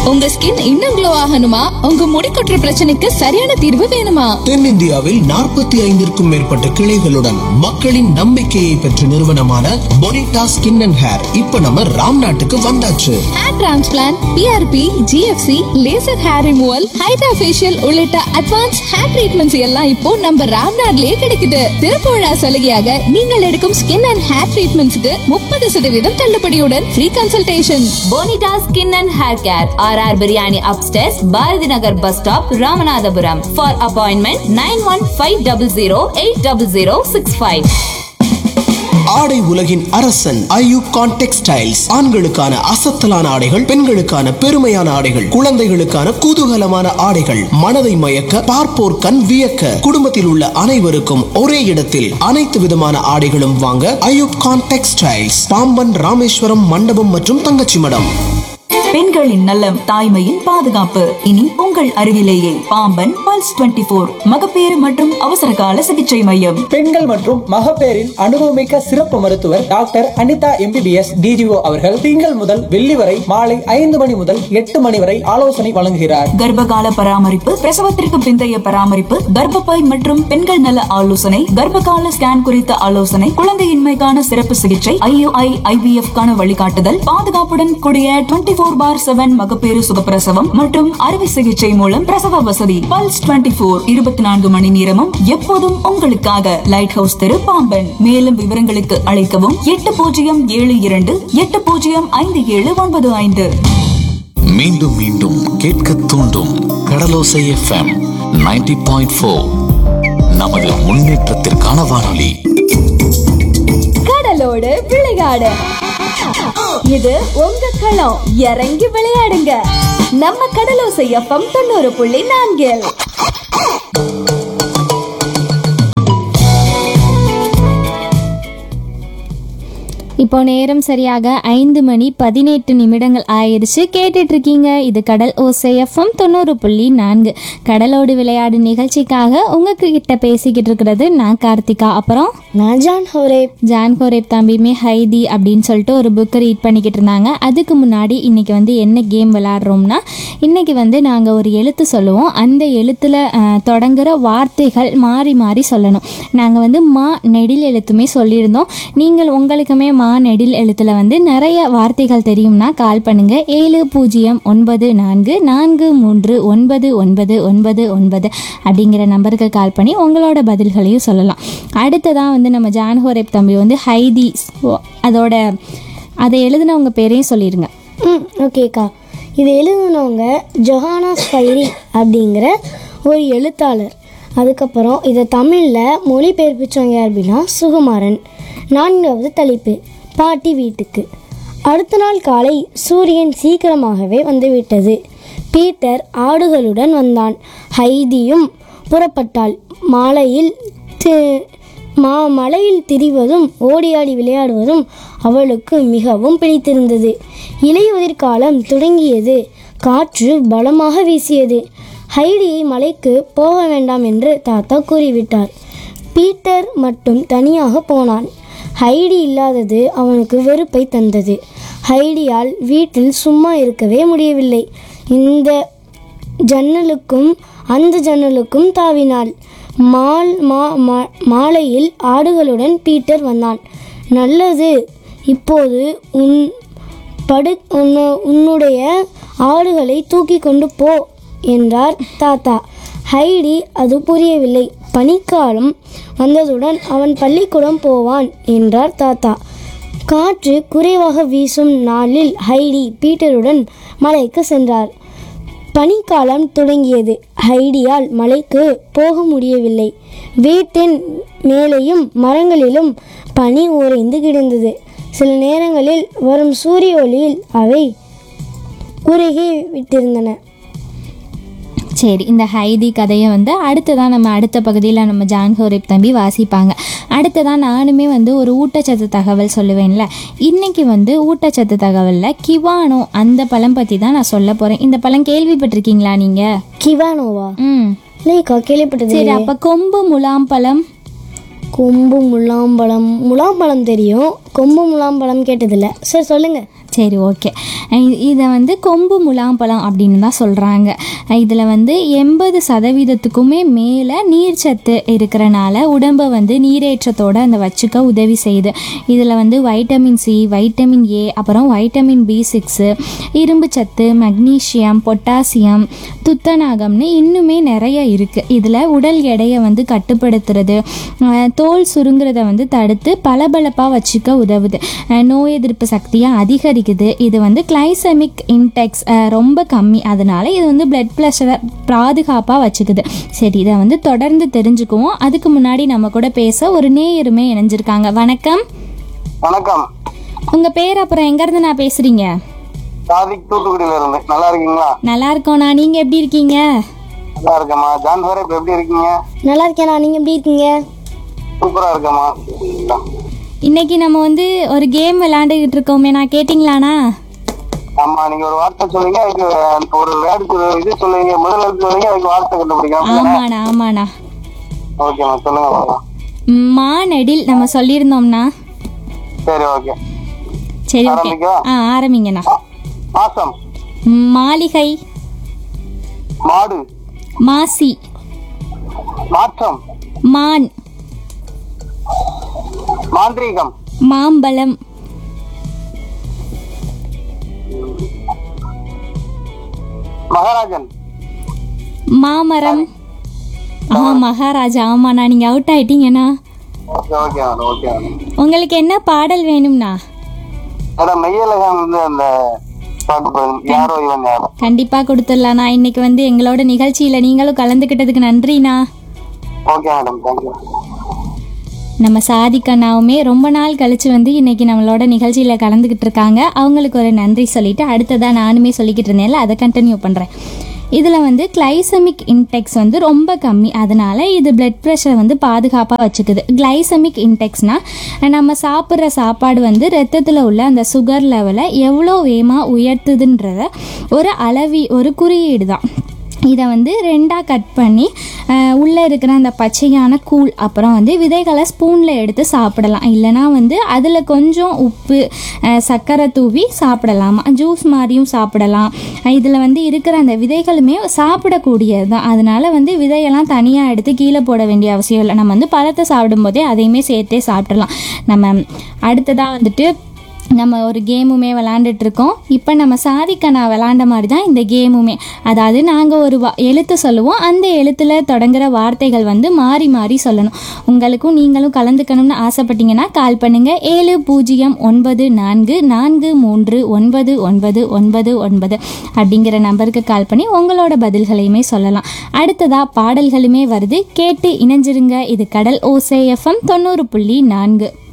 உங்க ஸ்கின் இன்னும் க்ளோ ஆகணுமா உங்க முடி கொட்டுற பிரச்சனைக்கு சரியான தீர்வு வேணுமா தென்னிந்தியாவில் நாற்பத்தி ஐந்திற்கும் மேற்பட்ட கிளைகளுடன் மக்களின் நம்பிக்கையை பெற்ற நிறுவனமான பொனிட்டா ஸ்கின் அண்ட் ஹேர் இப்ப நம்ம ராம் நாட்டுக்கு வந்தாச்சு hair transplant PRP GFC laser hair removal hydra facial உள்ளிட்ட அட்வான்ஸ் ஹேர் ட்ரீட்மெண்ட்ஸ் எல்லாம் இப்போ நம்ம ராம்நாட்லயே கிடைக்குது திருப்புழா சலுகையாக நீங்கள் எடுக்கும் ஸ்கின் அண்ட் ஹேர் ட்ரீட்மெண்ட்ஸ்க்கு முப்பது சதவீதம் தள்ளுபடியுடன் free consultation Bonita skin and hair care R R biryani upstairs Bharathi Nagar bus stop Ramanathapuram for appointment nine one five double zero eight double zero six five ஆடை உலகின் அரசன் ஐயூப் கான் டெக்ஸ்டைல்ஸ் ஆண்களுக்கான அசத்தலான ஆடைகள் பெண்களுக்கான பெருமையான ஆடைகள் குழந்தைகளுக்கான குதூகலமான ஆடைகள் மனதை மயக்க பார்ப்போர் கண் வியக்க குடும்பத்தில் உள்ள அனைவருக்கும் ஒரே இடத்தில் அனைத்து விதமான ஆடைகளும் வாங்க ஐயூப் கான் டெக்ஸ்டைல்ஸ் பாம்பன் ராமேஸ்வரம் மண்டபம் மற்றும் தங்கச்சி மடம் பெண்களின் நலம் தாய்மையின் பாதுகாப்பு இனி உங்கள் அருகிலேயே பாம்பன் பல்ஸ் 24 போர் மகப்பேறு மற்றும் அவசர கால சிகிச்சை மையம் பெண்கள் மற்றும் மகப்பேறின் அனுபவமிக்க சிறப்பு மருத்துவர் டாக்டர் அனிதா எம்பிபிஎஸ் டிஜிஓ அவர்கள் திங்கள் முதல் வெள்ளி வரை மாலை ஐந்து மணி முதல் எட்டு மணி வரை ஆலோசனை வழங்குகிறார் கர்ப்பகால பராமரிப்பு பிரசவத்திற்கு பிந்தைய பராமரிப்பு கர்ப்பப்பை மற்றும் பெண்கள் நல ஆலோசனை கர்ப்பகால ஸ்கேன் குறித்த ஆலோசனை குழந்தையின்மைக்கான சிறப்பு சிகிச்சை ஐயுஐ ஐவிஎஃப் கான வழிகாட்டுதல் பாதுகாப்புடன் கூடிய டுவெண்ட்டி போர் பார் செவன் மகப்பேறு சுகப்பிரசவம் மற்றும் அறுவை சிகிச்சை மூலம் பிரசவ வசதி பல்ஸ் 24 போர் இருபத்தி நான்கு மணி நேரமும் எப்போதும் உங்களுக்காக லைட் ஹவுஸ் தெரு பாம்பன் மேலும் விவரங்களுக்கு அழைக்கவும் எட்டு பூஜ்ஜியம் ஏழு இரண்டு எட்டு பூஜ்ஜியம் ஐந்து ஏழு ஒன்பது ஐந்து மீண்டும் மீண்டும் கேட்க தூண்டும் கடலோசை எஃப்எம் 90.4 பாயிண்ட் ஃபோர் நமது முன்னேற்றத்திற்கான வானொலி கடலோடு விளையாடு இது உங்க களம் இறங்கி விளையாடுங்க நம்ம கடலோசை எஃப்எம் தொண்ணூறு புள்ளி நான்கில் இப்போ நேரம் சரியாக ஐந்து மணி பதினெட்டு நிமிடங்கள் ஆயிடுச்சு கேட்டுட்டு இருக்கீங்க இது கடல் ஓசை எஃப்எம் தொண்ணூறு புள்ளி நான்கு கடலோடு விளையாடு நிகழ்ச்சிக்காக உங்ககிட்ட பேசிக்கிட்டு இருக்கிறது நான் கார்த்திகா அப்புறம் நான் ஜான் ஹோரேப் ஜான் கோரேப் தம்பியுமே ஹைதி அப்படின்னு சொல்லிட்டு ஒரு புக்கை ரீட் பண்ணிக்கிட்டு இருந்தாங்க அதுக்கு முன்னாடி இன்னைக்கு வந்து என்ன கேம் விளையாடுறோம்னா இன்னைக்கு வந்து நாங்கள் ஒரு எழுத்து சொல்லுவோம் அந்த எழுத்தில் தொடங்குற வார்த்தைகள் மாறி மாறி சொல்லணும் நாங்கள் வந்து மா நெடில் எழுத்துமே சொல்லியிருந்தோம் நீங்கள் உங்களுக்குமே மா நெடில் எழுத்தில் வந்து நிறைய வார்த்தைகள் தெரியும்னா கால் பண்ணுங்க ஏழு பூஜ்ஜியம் ஒன்பது நான்கு நான்கு மூன்று ஒன்பது ஒன்பது ஒன்பது ஒன்பது அப்படிங்கிற நம்பருக்கு கால் பண்ணி உங்களோட பதில்களையும் சொல்லலாம் அடுத்ததான் வந்து நம்ம ஜான் ஹோரேப் தம்பி வந்து ஹைதி ஓ, அதோட அதை எழுதினவங்க பேரையும் சொல்லிடுங்க ம் ஓகேக்கா இது எழுதினவங்க ஜொஹானா ஸ்பைரி அப்படிங்கிற ஒரு எழுத்தாளர் அதுக்கப்புறம் இதை தமிழில் மொழிபெயர்ப்பிச்சவங்க யார் அப்படின்னா சுகுமாரன் நான்காவது தலைப்பு பாட்டி வீட்டுக்கு அடுத்த நாள் காலை சூரியன் சீக்கிரமாகவே வந்துவிட்டது பீட்டர் ஆடுகளுடன் வந்தான் ஹைதியும் புறப்பட்டாள் மாலையில் தி- மா மலையில் திரிவதும் ஓடியாடி விளையாடுவதும் அவளுக்கு மிகவும் பிடித்திருந்தது இலையுதிர் காலம் தொடங்கியது காற்று பலமாக வீசியது ஹைடியை மலைக்கு போக வேண்டாம் என்று தாத்தா கூறிவிட்டார் பீட்டர் மட்டும் தனியாக போனான் ஹைடி இல்லாதது அவனுக்கு வெறுப்பை தந்தது ஹைடியால் வீட்டில் சும்மா இருக்கவே முடியவில்லை இந்த ஜன்னலுக்கும் அந்த ஜன்னலுக்கும் தாவினாள் மால் மா மா- மாலையில் ஆடுகளுடன் பீட்டர் வந்தான் நல்லது இப்போது உன் படு உன்னு- உன்னுடைய ஆடுகளை தூக்கி கொண்டு போ என்றார் தாத்தா ஹைடி அது புரியவில்லை பனிக்காலம் வந்ததுடன் அவன் பள்ளிக்கூடம் போவான் என்றார் தாத்தா காற்று குறைவாக வீசும் நாளில் ஹைடி பீட்டருடன் மலைக்கு சென்றார் பனிக்காலம் தொடங்கியது ஹைடியால் மலைக்கு போக முடியவில்லை வீட்டின் மேலேயும் மரங்களிலும் பனி உறைந்து கிடந்தது சில நேரங்களில் வரும் சூரிய ஒளியில் அவை உருகி விட்டிருந்தன சரி இந்த ஹைதி கதையை வந்து அடுத்ததான் நம்ம அடுத்த பகுதியில் நம்ம ஜான் ஹோரேப் தம்பி வாசிப்பாங்க அடுத்ததான் நானுமே வந்து ஒரு ஊட்டச்சத்து தகவல் சொல்லுவேன்ல இன்னைக்கு வந்து ஊட்டச்சத்து தகவலில் கிவானோ அந்த பழம் பற்றி தான் நான் சொல்ல போகிறேன் இந்த பழம் கேள்விப்பட்டிருக்கீங்களா நீங்கள் கிவானோவா ம் இல்லைக்கா கேள்விப்பட்டது சரி அப்போ கொம்பு முலாம் பழம் கொம்பு முலாம்பழம் முலாம்பழம் தெரியும் கொம்பு முலாம்பழம் கேட்டதில்ல சரி சொல்லுங்க சரி ஓகே இதை வந்து கொம்பு முலாம்பழம் அப்படின்னு தான் சொல்கிறாங்க இதில் வந்து எண்பது சதவீதத்துக்குமே மேலே நீர்ச்சத்து இருக்கிறனால உடம்பை வந்து நீரேற்றத்தோடு அந்த வச்சுக்க உதவி செய்யுது இதில் வந்து வைட்டமின் சி வைட்டமின் ஏ அப்புறம் வைட்டமின் பி சிக்ஸு இரும்பு சத்து மக்னீசியம் பொட்டாசியம் துத்தநாகம்னு இன்னுமே நிறைய இருக்குது இதில் உடல் எடையை வந்து கட்டுப்படுத்துறது அஹ் தோல் சுருங்குறத வந்து தடுத்து பளபளப்பாக வச்சுக்க உதவுது அஹ் நோய் எதிர்ப்பு சக்தியை அதிகரிக்குது இது வந்து கிளைசமிக் இன்டெக்ஸ் ரொம்ப கம்மி அதனால இது வந்து பிளட் ப்ரெஷரை பாதுகாப்பாக வச்சுக்குது சரி இதை வந்து தொடர்ந்து தெரிஞ்சுக்குவோம் அதுக்கு முன்னாடி நம்ம கூட பேச ஒரு நேயருமே இணைஞ்சிருக்காங்க வணக்கம் வணக்கம் உங்கள் பேர் அப்புறம் எங்கேருந்து நான் பேசுகிறீங்க சாதிக் தூத்துக்குடியில இருந்து நல்லா இருக்கீங்களா நல்லா இருக்கோண்ணா நீங்கள் எப்படி இருக்கீங்க நல்லா இருக்கேம்மா ஜான் சார் இப்ப எப்படி இருக்கீங்க நல்லா இருக்கேண்ணா நீங்கள் எப்படி இருக்கீங்க சூப்பரா இருக்கேம்மா இன்னைக்கு நம்ம வந்து ஒரு கேம் விளையாண்டுக்கிட்டு இருக்கோமே நான் கேட்டிங்களாண்ணா ஆமா நீங்க ஒரு வார்த்தை சொல்லுங்க அதுக்கு ஒரு வேர்டு இது சொல்லுவீங்க முதல் எழுத்து சொல்லுங்க அதுக்கு வார்த்தை கண்டுபிடிக்கணும் ஆமாண்ணா ஆமாண்ணா ஓகேம்மா சொல்லுங்க பார்க்கலாம். மானடில் நம்ம சொல்லியிருந்தோம்னா சரி ஓகே சரி ஓகே ஆரம்பிக்கவா? ஆ ஆரம்பிங்கண்ணா மாசம் மாளிகை மாடு மாசி மாற்றம் மான் மாந்திரீகம் மாம்பழம் மகாராஜன் மாமரம் ஆ மகாராஜா ஆமாண்ணா நீங்கள் அவுட் ஆயிட்டீங்கண்ணா okay okay madam okay madam உங்களுக்கு என்ன பாடல் வேணும்ண்ணா மேடம் மெய்யலகம் வந்து அந்த பாட்டு போதும் யாரோ இவன் யாரோ கண்டிப்பாக கொடுத்துடலாண்ணா இன்னைக்கு வந்து எங்களோட நிகழ்ச்சியில் நீங்களும் கலந்துக்கிட்டதுக்கு நன்றிண்ணா ஓகே மேடம் தேங்க்யூ நம்ம சாதிக்கண்ணாவுமே ரொம்ப நாள் கழிச்சு வந்து இன்னைக்கு நம்மளோட நிகழ்ச்சியில் கலந்துக்கிட்டு இருக்காங்க அவங்களுக்கு ஒரு நன்றி சொல்லிட்டு அடுத்ததாக நானுமே சொல்லிக்கிட்டு இருந்தேன்ல அதை கண்டினியூ பண்ணுறேன் இதில் வந்து கிளைசமிக் இன்டெக்ஸ் வந்து ரொம்ப கம்மி அதனால இது பிளட் ப்ரெஷரை வந்து பாதுகாப்பாக வச்சுக்குது கிளைசமிக் இன்டெக்ஸ்னால் நம்ம சாப்பிட்ற சாப்பாடு வந்து ரத்தத்தில் உள்ள அந்த சுகர் லெவலை எவ்வளோ வேகமாக உயர்த்துதுன்றத ஒரு அளவி ஒரு குறியீடு தான் இதை வந்து ரெண்டாக கட் பண்ணி உள்ளே இருக்கிற அந்த பச்சையான கூழ் அப்புறம் வந்து விதைகளை ஸ்பூனில் எடுத்து சாப்பிடலாம் இல்லைனா வந்து அதில் கொஞ்சம் உப்பு அஹ், சர்க்கரை தூவி சாப்பிடலாமா ஜூஸ் மாதிரியும் சாப்பிடலாம் இதில் வந்து இருக்கிற அந்த விதைகளுமே சாப்பிடக்கூடியது தான் அதனால் வந்து விதையெல்லாம் தனியாக எடுத்து கீழே போட வேண்டிய அவசியம் இல்லை நம்ம வந்து பழத்தை சாப்பிடும்போதே அதையுமே சேர்த்தே சாப்பிட்றலாம் நம்ம அடுத்ததாக வந்துட்டு நம்ம ஒரு கேமுமே விளாண்டுட்டு இருக்கோம் இப்போ நம்ம சாதிக்க நான் விளாண்ட மாதிரி தான் இந்த கேமுமே அதாவது நாங்கள் ஒரு வா எழுத்து சொல்லுவோம் அந்த எழுத்தில் தொடங்குற வார்த்தைகள் வந்து மாறி மாறி சொல்லணும் உங்களுக்கும் நீங்களும் கலந்துக்கணும்னு ஆசைப்பட்டீங்கன்னா கால் பண்ணுங்கள் ஏழு பூஜ்ஜியம் ஒன்பது நான்கு நான்கு மூன்று ஒன்பது ஒன்பது ஒன்பது ஒன்பது அப்படிங்கிற நம்பருக்கு கால் பண்ணி உங்களோட பதில்களையுமே சொல்லலாம் அடுத்ததாக பாடல்களுமே வருது கேட்டு இணைஞ்சிருங்க இது கடல் ஓசே எஃப்எம் தொண்ணூறு புள்ளி நான்கு